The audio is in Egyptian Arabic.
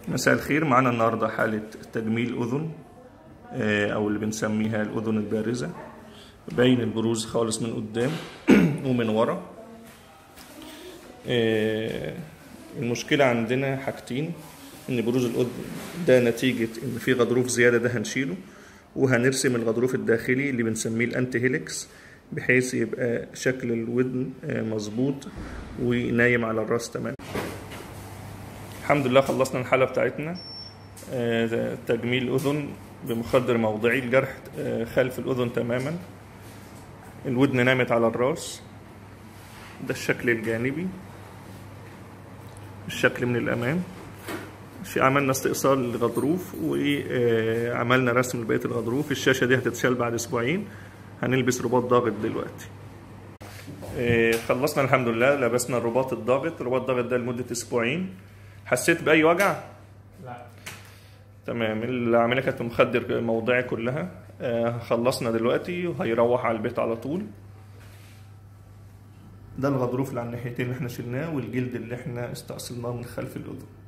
مساء الخير معانا النهارده حالة تجميل أذن آه، أو اللي بنسميها الأذن البارزة باين البروز خالص من قدام ومن ورا آه، المشكلة عندنا حاجتين إن بروز الأذن ده نتيجة إن في غضروف زيادة ده هنشيله وهنرسم الغضروف الداخلي اللي بنسميه الأنتي هيليكس بحيث يبقى شكل الودن آه، مظبوط ونايم على الراس تمام الحمد لله خلصنا الحالة بتاعتنا آه، تجميل أذن بمخدر موضعي الجرح آه، خلف الأذن تماما الودن نامت على الراس ده الشكل الجانبي الشكل من الأمام في عملنا استئصال للغضروف وعملنا رسم لبقية الغضروف الشاشة دي هتتشال بعد أسبوعين هنلبس رباط ضاغط دلوقتي آه، خلصنا الحمد لله لبسنا الرباط الضاغط الرباط الضاغط ده لمدة أسبوعين حسيت بأي وجع؟ لا تمام العملية كانت مخدر موضعي كلها آه، خلصنا دلوقتي وهيروح على البيت على طول ده الغضروف اللي على الناحيتين اللي احنا شلناه والجلد اللي احنا استأصلناه من خلف الأذن